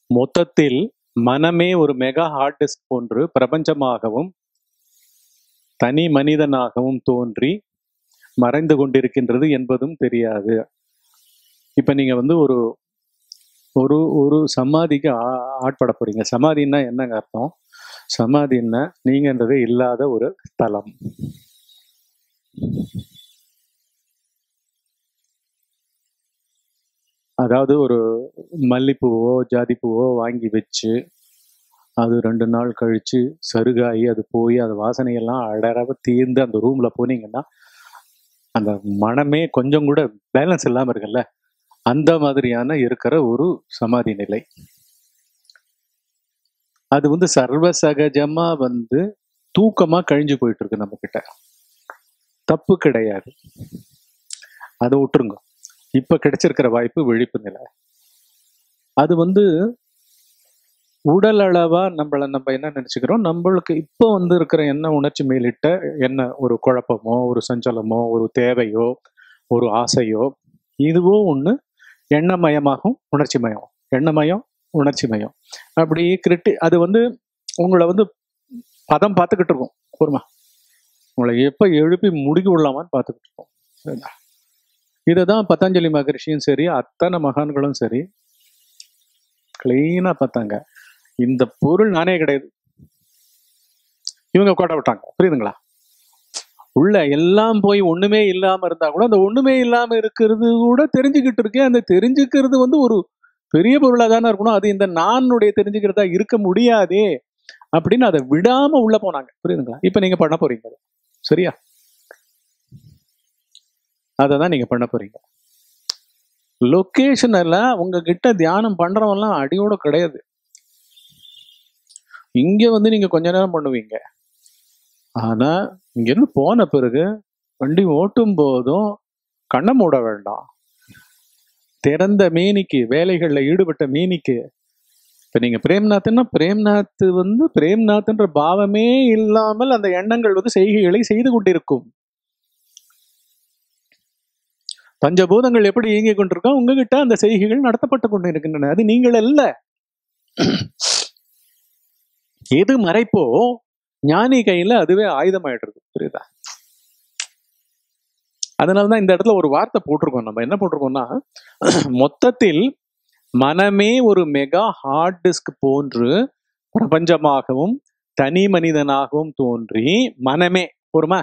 மொத்தத்தில் மனமே ஒரு மெகா ஹார்ட் டிஸ்க் போன்று பிரபஞ்சமாகவும் தனி மனிதனாகவும் தோன்றி மறைந்து கொண்டிருக்கின்றது என்பதும் தெரியாது இப்ப நீங்க வந்து ஒரு ஒரு ஒரு சமாதிக்கு ஆ- ஆட்பட போறீங்க சமாதின்னா என்னங்க அர்த்தம் சமாதின்னா நீங்கன்றதே இல்லாத ஒரு தலம் அதாவது ஒரு மல்லிப்பூவோ ஜாதிப்பூவோ வாங்கி வச்சு அது ரெண்டு நாள் கழிச்சு சருகாகி அது போய் அது வாசனையெல்லாம் அடரவ தீர்ந்து அந்த ரூம்ல போனீங்கன்னா அந்த மனமே கொஞ்சம் கூட பேலன்ஸ் இல்லாம இருக்குல்ல அந்த மாதிரியான இருக்கிற ஒரு சமாதி நிலை அது வந்து சர்வ சகஜமா வந்து தூக்கமா கழிஞ்சு போயிட்டு இருக்கு நம்ம கிட்ட தப்பு கிடையாது அதை விட்டுருங்க இப்ப கிடைச்சிருக்கிற வாய்ப்பு விழிப்பு நிலை அது வந்து உடல் அளவா நம்மள நம்ம என்ன நினைச்சுக்கிறோம் நம்மளுக்கு இப்போ வந்து இருக்கிற என்ன உணர்ச்சி மேலிட்ட என்ன ஒரு குழப்பமோ ஒரு சஞ்சலமோ ஒரு தேவையோ ஒரு ஆசையோ இதுவோ ஒண்ணு எண்ணமயமாகும் உணர்ச்சி மயம் எண்ணமயம் உணர்ச்சி மயம் அப்படி கிரிட்டி அது வந்து உங்களை வந்து பதம் பார்த்துக்கிட்டு இருக்கும் கூர்மா உங்களை எப்ப எழுப்பி முடுக்கி விடலாமான்னு பார்த்துக்கிட்டு இருக்கோம் சரிங்களா? இதை தான் பதஞ்சலி மகரிஷியும் சரி அத்தனை மகான்களும் சரி கிளீனா பார்த்தாங்க இந்த பொருள் நானே கிடையாது இவங்க கோட்டை விட்டாங்க புரியுதுங்களா உள்ள எல்லாம் போய் ஒண்ணுமே இல்லாம இருந்தா கூட அந்த ஒண்ணுமே இல்லாம இருக்கிறது கூட தெரிஞ்சுக்கிட்டு இருக்கேன் அந்த தெரிஞ்சுக்கிறது வந்து ஒரு பெரிய பொருளா தானே இருக்கணும் அது இந்த நானுடைய தெரிஞ்சுக்கிறதா இருக்க முடியாதே அப்படின்னு அதை விடாம உள்ள போனாங்க புரியுதுங்களா இப்ப நீங்க பண்ண போறீங்க அதை. சரியா அதை தான் நீங்க பண்ண போறீங்க லொகேஷன் எல்லாம் உங்ககிட்ட தியானம் பண்றவன்லாம் அடியோட கிடையாது இங்க வந்து நீங்க கொஞ்ச நேரம் பண்ணுவீங்க ஆனா இங்க இருந்து போன பிறகு வண்டி ஓட்டும் போதும் கண்ணை மூட வேண்டாம் திறந்த மேனிக்கு வேலைகள்ல ஈடுபட்ட மேனிக்கு இப்ப நீங்க பிரேம்நாத்னா பிரேம்நாத் வந்து பிரேம்நாத்ன்ற பாவமே இல்லாமல் அந்த எண்ணங்கள் வந்து செய்கைகளை செய்து கொண்டிருக்கும் பஞ்சபூதங்கள் எப்படி இயங்கிக் கொண்டிருக்கோ உங்ககிட்ட அந்த செய்கைகள் நடத்தப்பட்டு கொண்டு இருக்கின்றன அது நீங்கள் அல்ல எது மறைப்போ ஞானி கையில அதுவே ஆயுதமாயிட்டு இருக்கு புரியுதா அதனாலதான் இந்த இடத்துல ஒரு வார்த்தை போட்டிருக்கோம் நம்ம என்ன போட்டிருக்கோம்னா மொத்தத்தில் மனமே ஒரு மெகா ஹார்ட் டிஸ்க் போன்று பிரபஞ்சமாகவும் தனி மனிதனாகவும் தோன்றி மனமே பொறுமா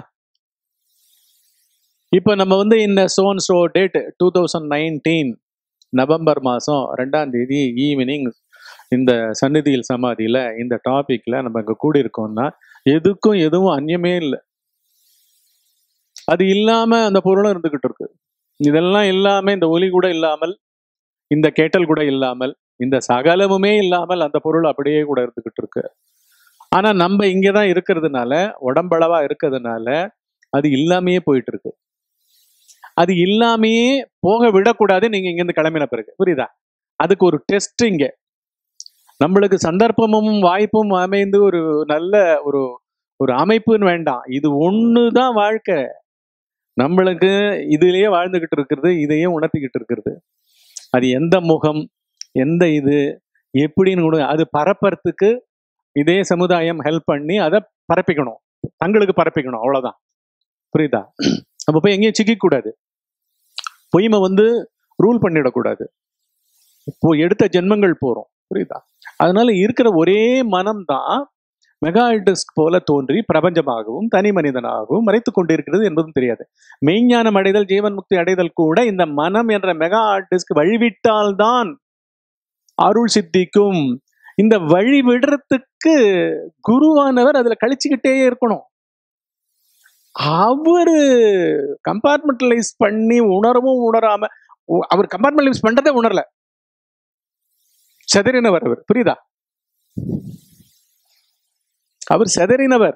இப்போ நம்ம வந்து இந்த சோன் show date two thousand nineteen November மாதம் ரெண்டாம் தேதி ஈவினிங் இந்த சந்நிதியில் சமாதியில இந்த டாபிக்ல நம்ம இங்க கூடியிருக்கோம்னா எதுக்கும் எதுவும் அந்நியமே இல்லை அது இல்லாம அந்த பொருளும் இருந்துகிட்டு இருக்கு இதெல்லாம் இல்லாம இந்த ஒலி கூட இல்லாமல் இந்த கேட்டல் கூட இல்லாமல் இந்த சகலமுமே இல்லாமல் அந்த பொருள் அப்படியே கூட இருந்துகிட்டு இருக்கு ஆனா நம்ம இங்கதான் இருக்கிறதுனால உடம்பளவா இருக்கிறதுனால அது இல்லாமையே போயிட்டு இருக்கு அது இல்லாமையே போக விடக்கூடாது நீங்க இங்க இருந்து கிளம்பின பிறகு புரியுதா அதுக்கு ஒரு டெஸ்ட் இங்க நம்மளுக்கு சந்தர்ப்பமும் வாய்ப்பும் அமைந்து ஒரு நல்ல ஒரு ஒரு அமைப்புன்னு வேண்டாம் இது ஒண்ணுதான் வாழ்க்கை நம்மளுக்கு இதுலயே வாழ்ந்துகிட்டு இருக்கிறது இதையே உணர்த்திக்கிட்டு இருக்கிறது அது எந்த முகம் எந்த இது எப்படின்னு கூட அது பரப்புறதுக்கு இதே சமுதாயம் ஹெல்ப் பண்ணி அதை பரப்பிக்கணும் தங்களுக்கு பரப்பிக்கணும் அவ்வளவுதான் புரியுதா நம்ம போய் எங்கேயும் சிக்கிக்க கூடாது பொய்மை வந்து ரூல் பண்ணிடக்கூடாது இப்போ எடுத்த ஜென்மங்கள் போறோம் புரியுதா அதனால இருக்கிற ஒரே மனம்தான் மெகாடிஸ்க் போல தோன்றி பிரபஞ்சமாகவும் தனி மனிதனாகவும் மறைத்துக் கொண்டிருக்கிறது என்பதும் தெரியாது மெய்ஞானம் அடைதல் ஜீவன் முக்தி அடைதல் கூட இந்த மனம் என்ற மெகா டிஸ்க் வழிவிட்டால்தான் அருள் சித்திக்கும் இந்த வழி விடுறதுக்கு குருவானவர் அதுல கழிச்சுக்கிட்டே இருக்கணும் அவரு கம்பார்ட்மெண்டலைஸ் பண்ணி உணரவும் உணராம உ- அவர் கம்பார்ட்மெண்டலைஸ் பண்றதே உணரல செதறினவர் அவர் புரியுதா அவர் செதறினவர்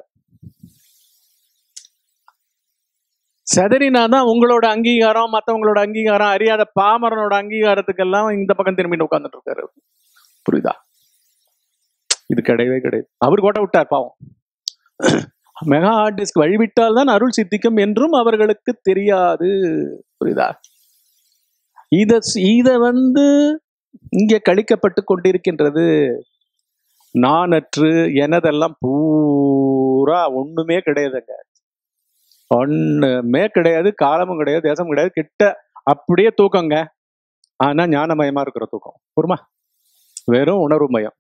செதறினாதான் உங்களோட அங்கீகாரம் மத்தவங்களோட அங்கீகாரம் அறியாத பாமரனோட அங்கீகாரத்துக்கெல்லாம் இந்த பக்கம் திரும்பிட்டு உட்கார்ந்துட்டு இருக்காரு புரியுதா இது கிடையவே கிடையாது அவர் கோட்டை விட்டார் பாவம் மெகா ஹார்ட் டிஸ்க் வழிவிட்டால் தான் அருள் சித்திக்கும் என்றும் அவர்களுக்கு தெரியாது புரியுதா இத இத வந்து இங்கே கழிக்கப்பட்டு கொண்டிருக்கின்றது நானற்று எனதெல்லாம் பூரா ஒண்ணுமே கிடையாதுங்க ஒண்ணுமே கிடையாது காலமும் கிடையாது தேசமும் கிடையாது கிட்ட அப்படியே தூக்கங்க ஆனா ஞானமயமா இருக்கிற தூக்கம் பொறுமா வெறும் உணர்வு மயம்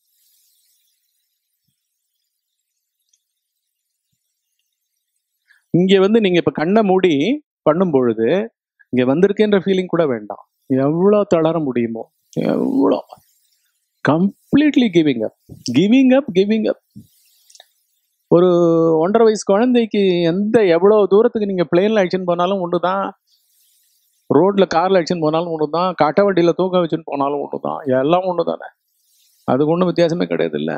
இங்க வந்து நீங்க இப்ப கண்ணை மூடி பண்ணும் பொழுது இங்க வந்திருக்கேன்ற ஃபீலிங் கூட வேண்டாம் எவ்வளவு தளர முடியுமோ எவ்வளோ completely giving up giving up giving up ஒரு ஒன்றரை வயசு குழந்தைக்கு எந்த எவ்வளவு தூரத்துக்கு நீங்க பிளேன்ல அடிச்சுன்னு போனாலும் ஒன்று தான் ரோட்ல கார்ல அடிச்சுன்னு போனாலும் ஒன்று தான் கட்ட வண்டியில தூக்க வச்சுன்னு போனாலும் ஒன்று தான் எல்லாம் ஒன்று தானே அதுக்கு ஒன்றும் வித்தியாசமே கிடையாது இல்ல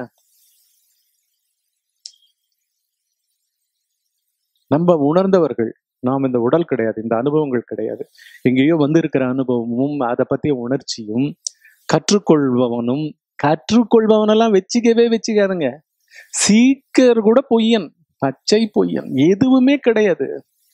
நம்ம உணர்ந்தவர்கள் நாம் இந்த உடல் கிடையாது இந்த அனுபவங்கள் கிடையாது எங்கேயோ வந்திருக்கிற அனுபவமும் அதை பத்திய உணர்ச்சியும் கற்றுக்கொள்பவனும் கற்றுக்கொள்பவனெல்லாம் வச்சுக்கவே வச்சுக்காதுங்க சீக்கர் கூட பொய்யன் பச்சை பொய்யன் எதுவுமே கிடையாது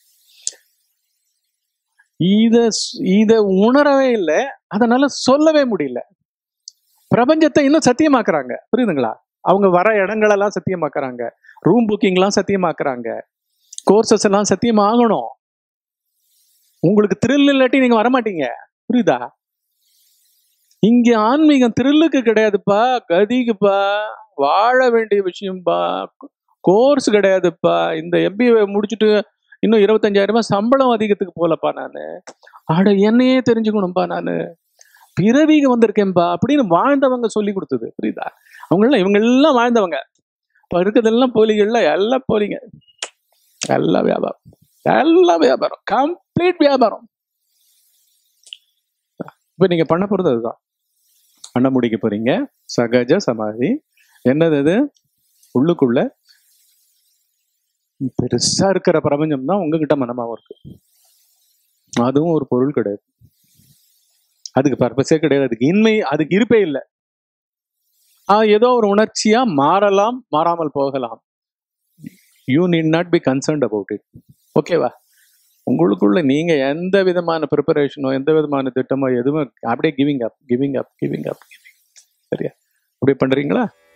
இத இத உணரவே இல்லை அதனால சொல்லவே முடியல பிரபஞ்சத்தை இன்னும் சத்தியமாக்குறாங்க புரியுதுங்களா அவங்க வர இடங்களெல்லாம் சத்தியமாக்குறாங்க ரூம் புக்கிங்லாம் சத்தியமாக்குறாங்க கோர்சஸ் எல்லாம் சத்தியமாகணும் உங்களுக்கு த்ரில் இல்லாட்டி நீங்க வரமாட்டீங்க புரியுதா இங்க ஆன்மீகம் த்ரில்லுக்கு கிடையாதுப்பா கதிக்குப்பா வாழ வேண்டிய விஷயம்ப்பா கோர்ஸ் கிடையாதுப்பா இந்த எம்பிஏ முடிச்சுட்டு இன்னும் இருபத்தஞ்சாயிரமா சம்பளம் அதிகத்துக்கு போலப்பா நான் ஆட என்னையே தெரிஞ்சுக்கணும்ப்பா நான் பிறவிக்கு வந்திருக்கேன்பா அப்படின்னு வாழ்ந்தவங்க சொல்லி கொடுத்தது புரியுதா அவங்கெல்லாம் இவங்க எல்லாம் வாழ்ந்தவங்க இப்போ இருக்கிறதெல்லாம் போலிகள்ல எல்லாம் போலிங்க எல்லாம் வியாபாரம் எல்லாம் வியாபாரம் கம்ப்ளீட் வியாபாரம் இப்போ நீங்க பண்ண போறது அதுதான் பண்ண முடிக்க போறீங்க சகஜ சமாதி என்னது அது உள்ளுக்குள்ள பெருசா இருக்கிற பிரபஞ்சம் தான் உங்ககிட்ட மனமாவும் இருக்கு அதுவும் ஒரு பொருள் கிடையாது அதுக்கு பர்பஸே கிடையாது அதுக்கு இன்மை அதுக்கு இருப்பே இல்லை ஏதோ ஒரு உணர்ச்சியா மாறலாம் மாறாமல் போகலாம் you need not be concerned about it ஓகேவா உங்களுக்குள்ள நீங்க எந்த விதமான ப்ரிப்பரேஷனோ எந்த விதமான திட்டமோ எதுவும் அப்படியே giving up giving up giving up சரியா அப்படி பண்றீங்களா